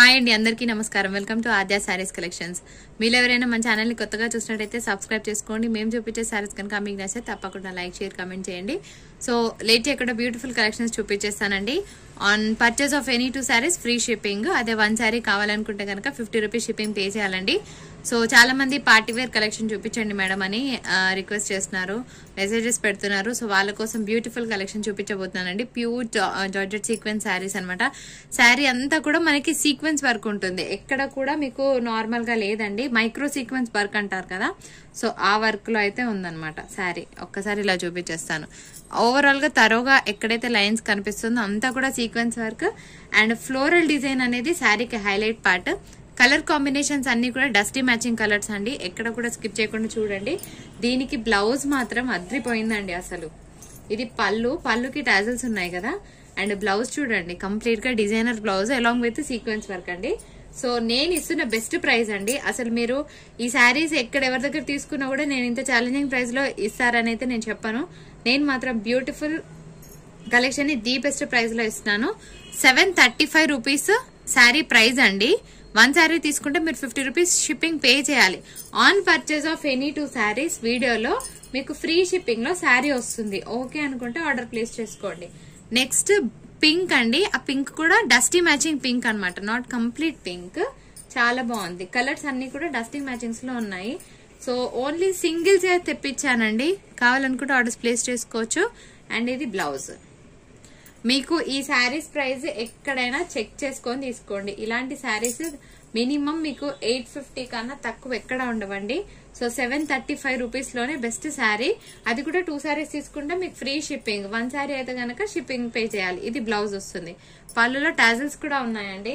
hi అండి అందరికీ నమస్కారం welcome to Adya saris collections మీరు ఎవరైనా మన ఛానల్ని కొత్తగా చూసినట్టయితే సబ్స్క్రైబ్ చేసుకోండి మేము చూపించే శారీస్ కనుక మీకు నచ్చితే తప్పకుండా లైక్ షేర్ కమెంట్ చేయండి సో లేట్ ఇక్కడ బ్యూటిఫుల్ కలెక్షన్స్ చూపించేస్తానండి on purchase of any two saris free shipping అదే వన్ శారీ కావాలనుకుంటే కనుక ఫిఫ్టీ రూపీస్ షిప్పింగ్ పే చేయాలండి సో చాలా మంది పార్టీ వేర్ కలెక్షన్ చూపించండి మేడం అని రిక్వెస్ట్ చేస్తున్నారు మెసేజెస్ పెడుతున్నారు సో వాళ్ళ కోసం బ్యూటిఫుల్ కలెక్షన్ చూపించబోతున్నానండి ప్యూర్ జార్జెట్ సీక్వెన్స్ శారీస్ అనమాట శారీ అంతా కూడా మనకి సీక్వెన్స్ వర్క్ ఉంటుంది ఎక్కడ కూడా మీకు నార్మల్ గా లేదండి మైక్రో సీక్వెన్స్ వర్క్ అంటారు కదా సో ఆ వర్క్ లో అయితే ఉందన్నమాట శారీ ఒక్కసారి ఇలా చూపించేస్తాను ఓవరాల్ గా తరోగా ఎక్కడైతే లైన్స్ కనిపిస్తుందో అంతా కూడా sequence work and floral design అనేది శారీకి హైలైట్ పార్ట్ కలర్ కాంబినేషన్స్ అన్ని కూడా డస్టీ మ్యాచింగ్ కలర్స్ అండి ఎక్కడ కూడా స్కిప్ చేయకుండా చూడండి దీనికి బ్లౌజ్ మాత్రం అద్రిపోయిందండి అసలు ఇది పళ్ళు పళ్ళుకి టాజల్స్ ఉన్నాయి కదా అండ్ బ్లౌజ్ చూడండి కంప్లీట్ గా designer blouse along with sequence work అండి సో నేను ఇస్తున్న బెస్ట్ ప్రైస్ అండి అసలు మీరు ఈ శారీస్ ఎక్కడ ఎవరి దగ్గర తీసుకున్నా కూడా నేను ఇంత ఛాలెంజింగ్ ప్రైస్ లో ఇస్తారని అయితే నేను చెప్పాను నేను మాత్రం బ్యూటిఫుల్ కలెక్షన్ ని ది బెస్ట్ ప్రైస్ లో ఇస్తున్నాను seven thirty five rupees sari price అండి వన్ శారీ తీసుకుంటే మీరు ఫిఫ్టీ రూపీస్ షిప్పింగ్ పే చేయాలి on purchase of any two saris వీడియోలో మీకు ఫ్రీ షిప్పింగ్ లో శారీ వస్తుంది ఓకే అనుకుంటే ఆర్డర్ ప్లేస్ చేసుకోండి నెక్స్ట్ పింక్ అండి ఆ పింక్ కూడా డస్టీ మ్యాచింగ్ పింక్ అన్నమాట నాట్ కంప్లీట్ పింక్ చాలా బాగుంది కలర్స్ అన్ని కూడా డస్టీ మ్యాచింగ్స్ లో ఉన్నాయి సో ఓన్లీ సింగిల్స్ తెప్పించానండి కావాలనుకుంటే ఆర్డర్స్ ప్లేస్ చేసుకోవచ్చు అండ్ ఇది బ్లౌజ్ మీకు ఈ శారీస్ ప్రైస్ ఎక్కడైనా చెక్ చేసుకొని తీసుకోండి ఇలాంటి శారీస్ మినిమం మీకు ఎయిట్ ఫిఫ్టీ కన్నా తక్కువ ఎక్కడ ఉండవండి so seven thirty five rupees లోనే బెస్ట్ శారీ అది కూడా టూ శారీస్ తీసుకుంటే మీకు ఫ్రీ షిప్పింగ్ వన్ శారీ అయితే గనక షిప్పింగ్ పే చేయాలి ఇది బ్లౌజ్ వస్తుంది పళ్ళులో టాజిల్స్ కూడా ఉన్నాయండి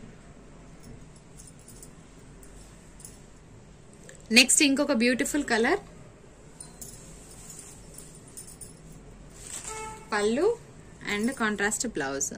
నెక్స్ట్ ఇంకొక బ్యూటిఫుల్ కలర్ పళ్ళు అండ్ కాంట్రాస్ట్ బ్లౌజ్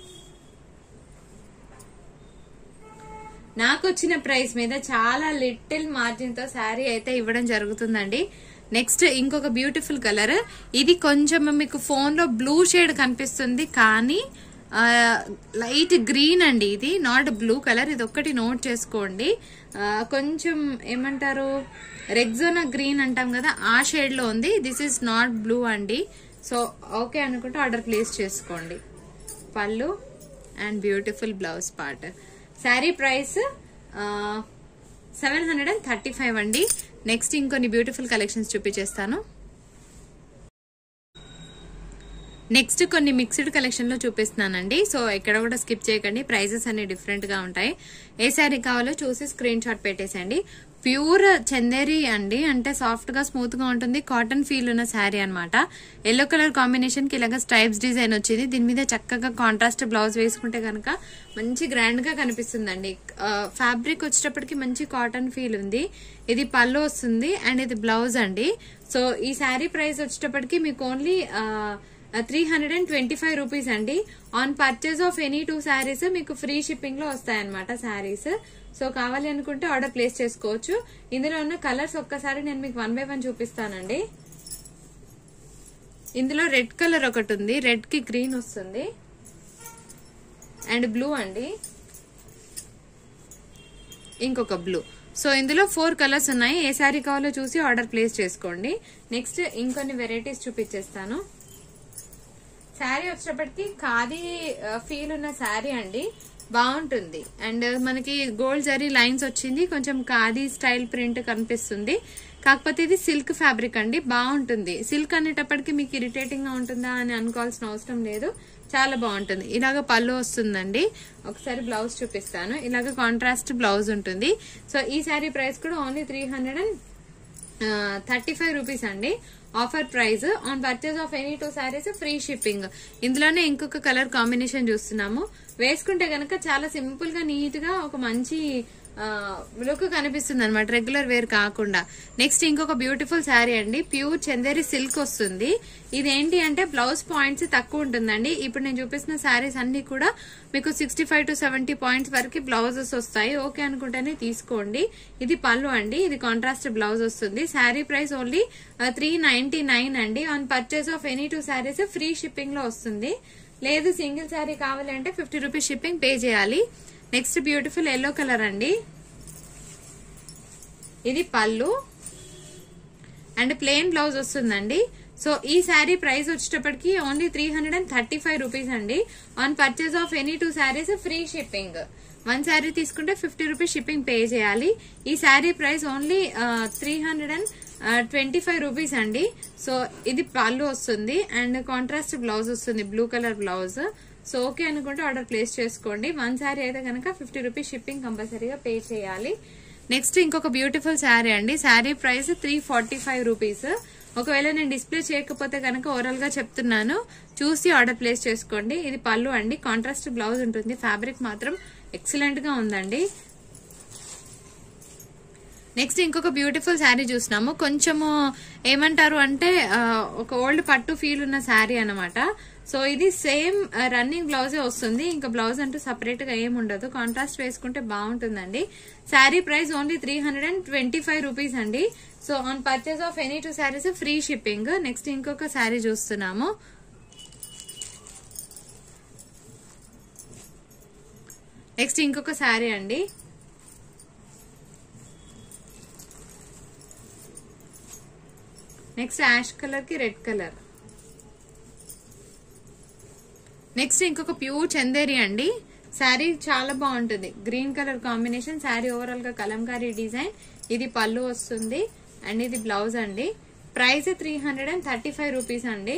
నాకు వచ్చిన ప్రైస్ మీద చాలా లిటిల్ మార్జిన్ తో శారీ అయితే ఇవ్వడం జరుగుతుందండి నెక్స్ట్ ఇంకొక బ్యూటిఫుల్ కలర్ ఇది కొంచెం మీకు ఫోన్ లో బ్లూ షేడ్ కనిపిస్తుంది కానీ లైట్ గ్రీన్ అండి ఇది నాట్ బ్లూ కలర్ ఇది ఒక్కటి నోట్ చేసుకోండి కొంచెం ఏమంటారు రెగ్జోనా గ్రీన్ అంటాం కదా ఆ షేడ్ లో ఉంది దిస్ ఇస్ నాట్ బ్లూ అండి సో ఓకే అనుకుంటే ఆర్డర్ ప్లేస్ చేసుకోండి పళ్ళు and beautiful blouse part sari price seven hundred and thirty five అండి నెక్స్ట్ ఇంకొన్ని బ్యూటిఫుల్ కలెక్షన్స్ చూపించేస్తాను నెక్స్ట్ కొన్ని మిక్స్డ్ కలెక్షన్ లో చూపిస్తున్నానండి సో ఎక్కడ కూడా స్కిప్ చేయకండి ప్రైజెస్ అన్ని డిఫరెంట్ గా ఉంటాయి ఏ శారీ కావాలో చూసి స్క్రీన్ షాట్ పెట్టేసండి ప్యూర్ చందేరి అండి అంటే సాఫ్ట్ గా స్మూత్ గా ఉంటుంది కాటన్ ఫీల్ ఉన్న శారీ అనమాట ఎల్లో కలర్ కాంబినేషన్ కి ఇలాగ స్ట్రైప్స్ డిజైన్ వచ్చింది దీని మీద చక్కగా కాంట్రాస్ట్ బ్లౌజ్ వేసుకుంటే కనుక మంచి గ్రాండ్ గా కనిపిస్తుందండి ఫ్యాబ్రిక్ వచ్చేటప్పటికి మంచి కాటన్ ఫీల్ ఉంది ఇది పళ్ళు వస్తుంది అండ్ ఇది బ్లౌజ్ అండి సో ఈ శారీ ప్రైస్ వచ్చేటప్పటికి మీకు only three hundred and twenty five rupees అండి on purchase of any two saris మీకు ఫ్రీ షిప్పింగ్ లో వస్తాయన్నమాట శారీస్ సో కావాలి అనుకుంటే ఆర్డర్ ప్లేస్ చేసుకోవచ్చు ఇందులో ఉన్న కలర్స్ ఒక్కసారి నేను మీకు వన్ బై వన్ చూపిస్తానండి ఇందులో రెడ్ కలర్ ఒకటి ఉంది రెడ్ కి గ్రీన్ వస్తుంది అండ్ బ్లూ అండి ఇంకొక బ్లూ సో ఇందులో ఫోర్ కలర్స్ ఉన్నాయి ఏ శారీ కావాలో చూసి ఆర్డర్ ప్లేస్ చేసుకోండి నెక్స్ట్ ఇంకొన్ని వెరైటీస్ చూపించేస్తాను శారీ వచ్చేటప్పటికి ఖాదీ ఫీల్ ఉన్న శారీ అండి బాగుంటుంది అండ్ మనకి గోల్డ్ జరీ లైన్స్ వచ్చింది కొంచెం ఖాదీ స్టైల్ ప్రింట్ కనిపిస్తుంది కాకపోతే ఇది సిల్క్ ఫ్యాబ్రిక్ అండి బాగుంటుంది సిల్క్ అనేటప్పటికి మీకు ఇరిటేటింగ్ గా ఉంటుందా అని అనుకోవాల్సిన అవసరం లేదు చాలా బాగుంటుంది ఇలాగ పళ్ళు వస్తుందండి ఒకసారి బ్లౌజ్ చూపిస్తాను ఇలాగ కాంట్రాస్ట్ బ్లౌజ్ ఉంటుంది సో ఈ శారీ ప్రైస్ కూడా only three hundred and thirty five rupees అండి offer price on purchase of any two saris free shipping ఇందులోనే ఇంకొక కలర్ కాంబినేషన్ చూస్తున్నాము వేసుకుంటే గనక చాలా సింపుల్ గా నీట్ గా ఒక మంచి లుక్ కనిపిస్తుంది అనమాట రెగ్యులర్ వేర్ కాకుండా నెక్స్ట్ ఇంకొక బ్యూటిఫుల్ శారీ అండి ప్యూర్ చందేరి సిల్క్ వస్తుంది ఇదేంటి అంటే బ్లౌజ్ పాయింట్స్ తక్కువ ఉంటుందండి ఇప్పుడు నేను చూపిస్తున్న శారీస్ అన్ని కూడా మీకు sixty five to seventy points వరకు బ్లౌజెస్ వస్తాయి ఓకే అనుకుంటేనే తీసుకోండి ఇది పళ్ళు అండి ఇది కాంట్రాస్ట్ బ్లౌజ్ వస్తుంది sari price only three ninety nine అండి on purchase of any two saris free shipping లో వస్తుంది లేదు సింగిల్ శారీ కావాలంటే ఫిఫ్టీ రూపీస్ షిప్పింగ్ పే చేయాలి నెక్స్ట్ బ్యూటిఫుల్ ఎల్లో కలర్ అండి ఇది పళ్ళు అండ్ ప్లెయిన్ బ్లౌజ్ వస్తుందండి సో ఈ శారీ ప్రైస్ వచ్చేటప్పటికి only three hundred and thirty five rupees అండి on purchase of any two saris free shipping one sari తీసుకుంటే ఫిఫ్టీ రూపీస్ షిప్పింగ్ పే చేయాలి ఈ sari price only three hundred and twenty five rupees అండి so ఇది పళ్ళు వస్తుంది అండ్ కాంట్రాస్ట్ బ్లౌజ్ వస్తుంది blue colour blouse so okay అనుకుంటే ఆర్డర్ ప్లేస్ చేసుకోండి వన్ శారీ అయితే కనుక ఫిఫ్టీ రూపీస్ షిప్పింగ్ కంపల్సరీగా పే చేయాలి నెక్స్ట్ ఇంకొక బ్యూటిఫుల్ శారీ అండి sari price three forty five rupees ఒకవేళ నేను డిస్ప్లే చేయకపోతే కనుక ఓవరాల్ గా చెప్తున్నాను చూసి ఆర్డర్ ప్లేస్ చేసుకోండి ఇది పళ్ళు అండి కాంట్రాస్ట్ బ్లౌజ్ ఉంటుంది ఫ్యాబ్రిక్ మాత్రం ఎక్సలెంట్ గా ఉందండి నెక్స్ట్ ఇంకొక బ్యూటిఫుల్ శారీ చూసినాము కొంచెము ఏమంటారు అంటే ఆ, ఒక ఓల్డ్ పట్టు ఫీల్ ఉన్న శారీ అన్నమాట సో ఇది సేమ్ రన్నింగ్ బ్లౌజే వస్తుంది ఇంకా బ్లౌజ్ అంటూ సపరేట్ గా ఏం ఉండదు కాంట్రాస్ట్ వేసుకుంటే బాగుంటుందండి sari price only three hundred and twenty five rupees అండి so on purchase of any two saris free shipping next ఇంకొక శారీ చూస్తున్నాము నెక్స్ట్ ఇంకొక శారీ అండి నెక్స్ట్ యాష్ కలర్ కి రెడ్ కలర్ నెక్స్ట్ ఇంకొక ప్యూర్ చందేరి అండి శారీ చాలా బాగుంటుంది green colour combination sari overall గా కలంకారీ డిజైన్ ఇది పళ్ళు వస్తుంది అండ్ ఇది బ్లౌజ్ అండి price three hundred and thirty five rupees అండి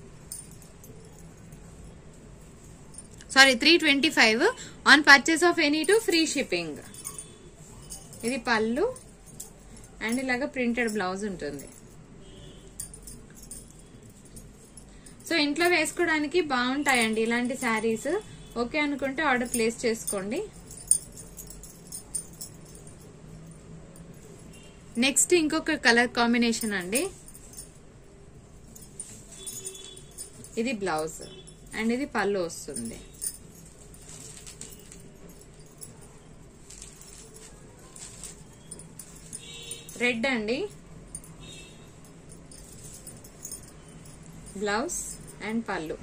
sari three twenty five on purchase of any two free shipping ఇది పళ్ళు అండ్ ఇలాగా ప్రింటెడ్ బ్లౌజ్ ఉంటుంది సో ఇంట్లో వేసుకోవడానికి బాగుంటాయండి ఇలాంటి శారీస్ ఓకే అనుకుంటే ఆర్డర్ ప్లేస్ చేసుకోండి నెక్స్ట్ ఇంకొక కలర్ కాంబినేషన్ అండి ఇది బ్లౌజ్ అండ్ ఇది పళ్ళు వస్తుంది రెడ్ అండి బ్లౌజ్ అండ్ పళ్ళు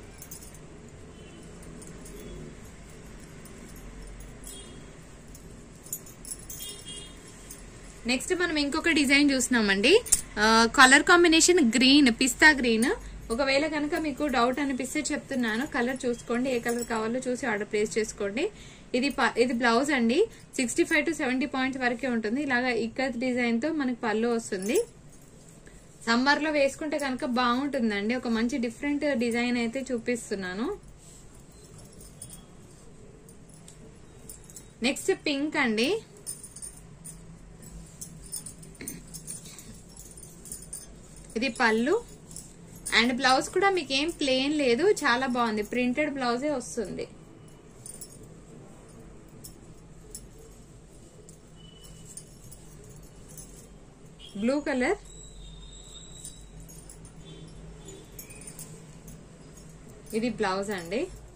నెక్స్ట్ మనం ఇంకొక డిజైన్ చూస్తున్నామండి colour combination green pista green ఒకవేళ కనుక మీకు డౌట్ అనిపిస్తే చెప్తున్నాను కలర్ చూసుకోండి ఏ కలర్ కావాలో చూసి ఆర్డర్ ప్లేస్ చేసుకోండి ఇది ప- ఇది బ్లౌజ్ అండి sixty five to seventy points వరకే ఉంటుంది ఇలాగా ఇక్కత్ డిజైన్ తో మనకి పళ్ళు వస్తుంది సమ్మర్ లో వేసుకుంటే కనుక బాగుంటుందండి ఒక మంచి డిఫరెంట్ డిజైన్ అయితే చూపిస్తున్నాను నెక్స్ట్ పింక్ అండి ఇది పళ్ళు అండ్ బ్లౌజ్ కూడా మీకు ఏం ప్లేన్ లేదు చాలా బాగుంది ప్రింటెడ్ బ్లౌజే వస్తుంది బ్లూ కలర్ ఇది బ్లౌజ్ అండి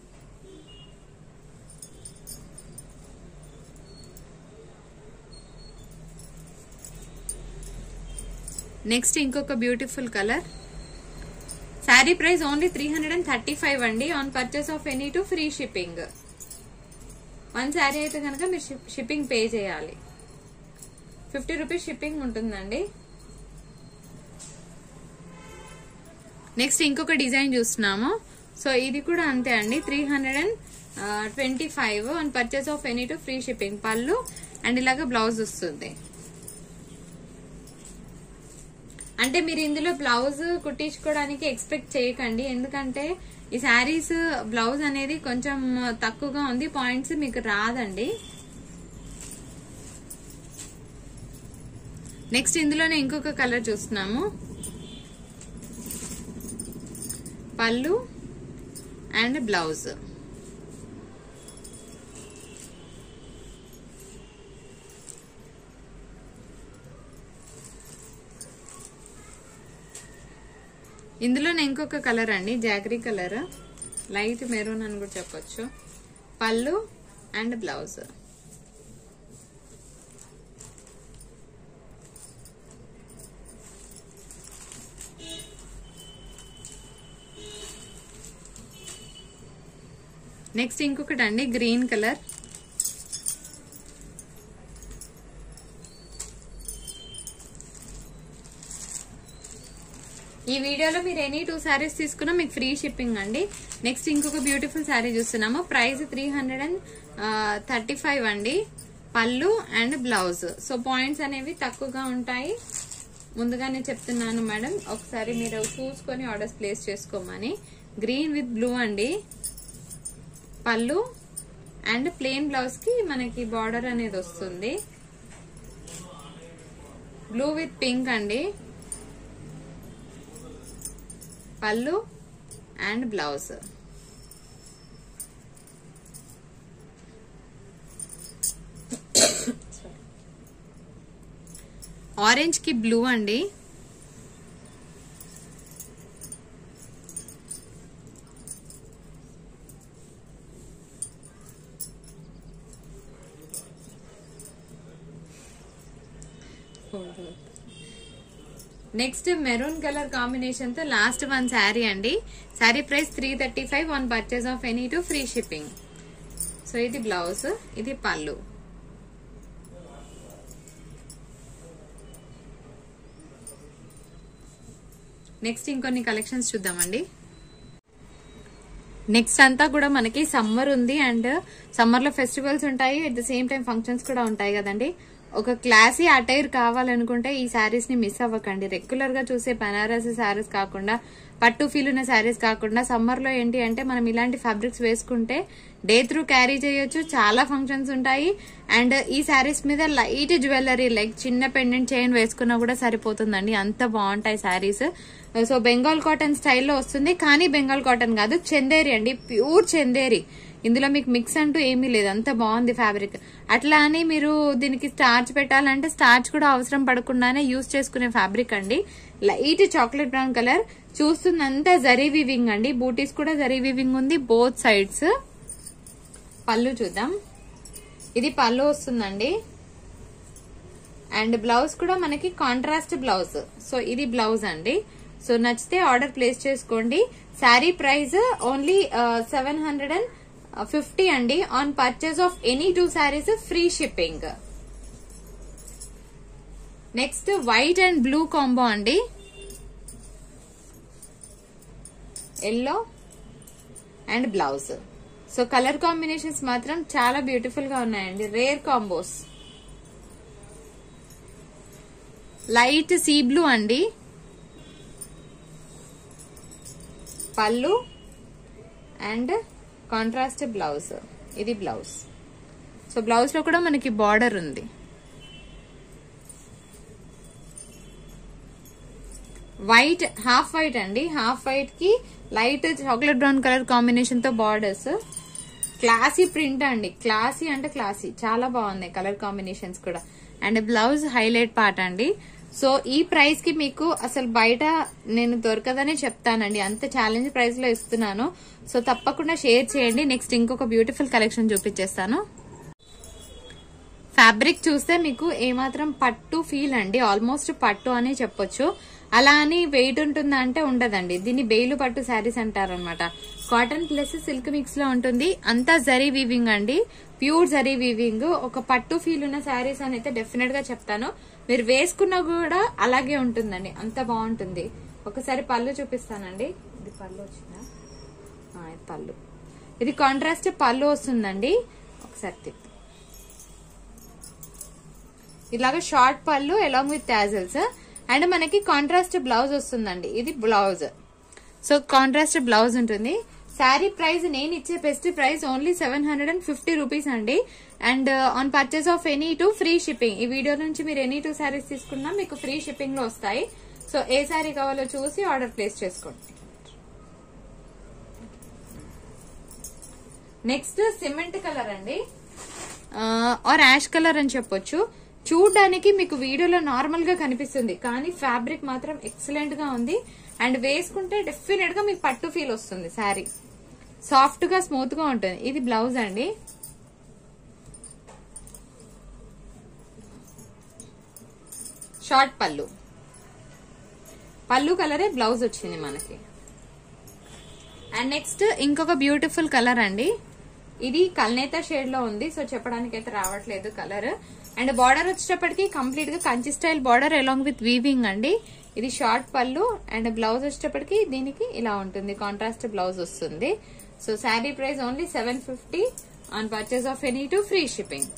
నెక్స్ట్ ఇంకొక beautiful colour sari price only three hundred and thirty five అండి on purchase of any two free shipping one sari అయితే కనుక మీరు షిప్- షిప్పింగ్ పే చేయాలి ఫిఫ్టీ రూపీస్ షిప్పింగ్ ఉంటుందండి నెక్స్ట్ ఇంకొక డిజైన్ చూస్తున్నాము సో ఇది కూడా అంతే అండి three hundred and twenty five and purchase of any two free shipping pallu and ఇలాగ బ్లౌజ్ వస్తుంది అంటే మీరు ఇందులో బ్లౌజ్ కుట్టించుకోవడానికి ఎక్స్పెక్ట్ చేయకండి ఎందుకంటే ఈ శారీస్ బ్లౌజ్ అనేది కొంచెం తక్కువగా ఉంది పాయింట్స్ మీకు రాదండి నెక్స్ట్ ఇందులోనే ఇంకొక కలర్ చూస్తున్నాము పళ్ళు అండ్ బ్లౌజ్ ఇందులోనే ఇంకొక కలర్ అండి జాగరీ కలర్ లైట్ మెరూన్ అని కూడా చెప్పొచ్చు పళ్ళు అండ్ బ్లౌజ్ నెక్స్ట్ ఇంకొకటి అండి గ్రీన్ కలర్ ఈ వీడియోలో మీరు ఎనీ టూ శారీస్ తీసుకున్నా మీకు ఫ్రీ షిప్పింగ్ అండి నెక్స్ట్ ఇంకొక బ్యూటిఫుల్ శారీ చూస్తున్నాము price three hundred and thirty five అండి pallu and blouse so points అనేవి తక్కువగా ఉంటాయి ముందుగానే చెప్తున్నాను మేడం ఒకసారి మీరు చూసుకొని ఆర్డర్స్ ప్లేస్ చేసుకోమని గ్రీన్ విత్ బ్లూ అండి పళ్ళు అండ్ ప్లెయిన్ బ్లౌజ్ కి మనకి బార్డర్ అనేది వస్తుంది బ్లూ విత్ పింక్ అండి పళ్ళు అండ్ బ్లౌజ్ ఆరెంజ్ కి బ్లూ అండి నెక్స్ట్ మెరూన్ కలర్ కాంబినేషన్ తో లాస్ట్ వన్ శారీ అండి sari price three thirty five one purchase of any two free shipping so ఇది బ్లౌజ్ ఇది పళ్ళు నెక్స్ట్ ఇంకొన్ని కలెక్షన్స్ చూద్దామండి నెక్స్ట్ అంతా కూడా మనకి సమ్మర్ ఉంది అండ్ సమ్మర్ లో ఫెస్టివల్స్ ఉంటాయి at the same time functions కూడా ఉంటాయి కదండి ఒక క్లాసీ అటైర్ కావాలనుకుంటే ఈ శారీస్ ని మిస్ అవ్వకండి రెగ్యులర్ గా చూసే బనారసి శారీస్ కాకుండా పట్టు ఫీల్ ఉన్న శారీస్ కాకుండా సమ్మర్ లో ఏంటి అంటే మనం ఇలాంటి ఫ్యాబ్రిక్స్ వేసుకుంటే డే త్రూ క్యారీ చేయొచ్చు చాలా ఫంక్షన్స్ ఉంటాయి అండ్ ఈ శారీస్ మీద లైట్ జ్యువెలరీ లైక్ చిన్న పెండెంట్ చైన్ వేసుకున్నా కూడా సరిపోతుందండి అంత బాగుంటాయి శారీస్ సో బెంగాల్ కాటన్ స్టైల్లో వస్తుంది కానీ బెంగాల్ కాటన్ కాదు చందేరి అండి ప్యూర్ చందేరి ఇందులో మీకు మిక్స్ అంటూ ఏమీ లేదు అంత బాగుంది ఫ్యాబ్రిక్ అట్లా అని మీరు దీనికి స్టార్చ్ పెట్టాలంటే స్టార్చ్ కూడా అవసరం పడకుండానే యూజ్ చేసుకునే ఫ్యాబ్రిక్ అండి లైట్ చాక్లెట్ బ్రౌన్ కలర్ చూస్తుందంతా జరీ వివింగ్ అండి బూటీస్ కూడా జరీ వివింగ్ ఉంది బోత్ సైడ్స్ పళ్ళు చూద్దాం ఇది పళ్ళు వస్తుందండి అండ్ బ్లౌజ్ కూడా మనకి కాంట్రాస్ట్ బ్లౌజ్ సో ఇది బ్లౌజ్ అండి సో నచ్చితే ఆర్డర్ ప్లేస్ చేసుకోండి sari price only seven hundred and fifty అండి on purchase of any two saris free shipping next white and blue combo అండి yellow and blouse so colour combinations మాత్రం చాలా beautiful గా ఉన్నాయండి rare combos light sea blue అండి pallu and contrast blouse ఇది blouse so blouse లో కూడా మనకి బార్డర్ ఉంది వైట్ హాఫ్ వైట్ అండి హాఫ్ వైట్ కి light chocolate brown colour combination తో బార్డర్స్ క్లాసీ ప్రింట్ అండి క్లాసీ అంటే క్లాసీ చాలా బాగున్నాయి కలర్ కాంబినేషన్స్ కూడా అండ్ బ్లౌజ్ హైలైట్ పార్ట్ అండి సో ఈ ప్రైస్ కి మీకు అసలు బయట నేను దొరకదనే చెప్తానండి అంత ఛాలెంజ్ ప్రైస్ లో ఇస్తున్నాను సో తప్పకుండా షేర్ చేయండి నెక్స్ట్ ఇంకొక బ్యూటిఫుల్ కలెక్షన్ చూపించేస్తాను ఫ్యాబ్రిక్ చూస్తే మీకు ఏమాత్రం పట్టు ఫీల్ అండి ఆల్మోస్ట్ పట్టు అని చెప్పొచ్చు అలా అని వెయిట్ ఉంటుందా అంటే ఉండదండి దీన్ని బెయిలు పట్టు శారీస్ అంటారనమాట కాటన్ ప్లస్ సిల్క్ మిక్స్ లో ఉంటుంది అంతా జరీ వీవింగ్ అండి ప్యూర్ జరీ వీవింగ్ ఒక పట్టు ఫీల్ ఉన్న శారీస్ అని అయితే డెఫినెట్ గా చెప్తాను మీరు వేసుకున్నా కూడా అలాగే ఉంటుందండి అంత బాగుంటుంది ఒకసారి పళ్ళు చూపిస్తానండి ఇది పళ్ళు వచ్చిందా ఆ, ఇది పళ్ళు ఇది కాంట్రాస్ట్ పళ్ళు వస్తుందండి ఒకసారి తిప్పి ఇలాగ short pallu along with tassels and మనకి కాంట్రాస్ట్ బ్లౌజ్ వస్తుందండి ఇది బ్లౌజ్ సో కాంట్రాస్ట్ బ్లౌజ్ ఉంటుంది శారీ ప్రైస్ నేను ఇచ్చే best price only seven hundred and fifty rupees అండి and on purchase of any two free shipping ఈ వీడియో నుంచి మీరు ఎనీ టూ శారీస్ తీసుకున్నా మీకు ఫ్రీ షిప్పింగ్ లో వస్తాయి సో ఏ శారీ కావాలో చూసి ఆర్డర్ ప్లేస్ చేసుకోండి నెక్స్ట్ సిమెంట్ కలర్ అండి ఆర్ యాష్ కలర్ అని చెప్పొచ్చు చూడడానికి మీకు వీడియోలో నార్మల్ గా కనిపిస్తుంది కానీ ఫ్యాబ్రిక్ మాత్రం ఎక్సలెంట్ గా ఉంది అండ్ వేసుకుంటే డెఫినెట్ గా మీకు పట్టు ఫీల్ వస్తుంది శారీ సాఫ్ట్ గా స్మూత్ గా ఉంటుంది ఇది బ్లౌజ్ అండి షార్ట్ పళ్ళు పళ్ళు కలరే బ్లౌజ్ వచ్చింది మనకి అండ్ నెక్స్ట్ ఇంకొక బ్యూటిఫుల్ కలర్ అండి ఇది కల్నేత షేడ్ లో ఉంది సో చెప్పడానికి అయితే రావట్లేదు కలర్ అండ్ బార్డర్ వచ్చేటప్పటికి కంప్లీట్ గా Kanchi style border along with weaving అండి ఇది షార్ట్ పళ్ళు అండ్ బ్లౌజ్ వచ్చేటప్పటికి దీనికి ఇలా ఉంటుంది కాంట్రాస్ట్ బ్లౌజ్ వస్తుంది so sari price only seven fifty on purchase of any two free shipping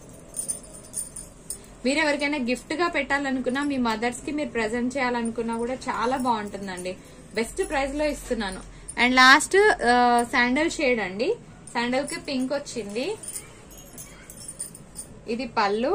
మీరు ఎవరికైనా గిఫ్ట్ గా పెట్టాలనుకున్నా మీ మదర్స్ కి మీరు ప్రెజెంట్ చేయాలనుకున్నా కూడా చాలా బాగుంటుందండి బెస్ట్ ప్రైస్ లో ఇస్తున్నాను అండ్ లాస్ట్ శాండల్ షేడ్ అండి శాండల్ కి పింక్ వచ్చింది ఇది పళ్ళు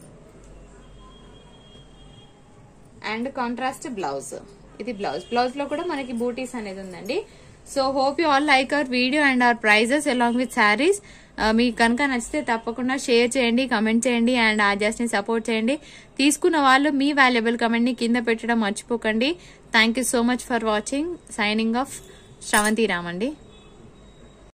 అండ్ కాంట్రాస్ట్ బ్లౌజ్ ఇది బ్లౌజ్ బ్లౌజ్ లో కూడా మనకి బూటీస్ అనేది ఉందండి so hope you all like our video and our prices along with saris మీకు కనుక నచ్చితే తప్పకుండా షేర్ చేయండి కమెంట్ చేయండి అండ్ ఆజాస్ ని సపోర్ట్ చేయండి తీసుకున్న వాళ్ళు మీ వాల్యుబుల్ కమెంట్ ని కింద పెట్టడం మర్చిపోకండి thank you so much for watching signing off Sravanthi రామండి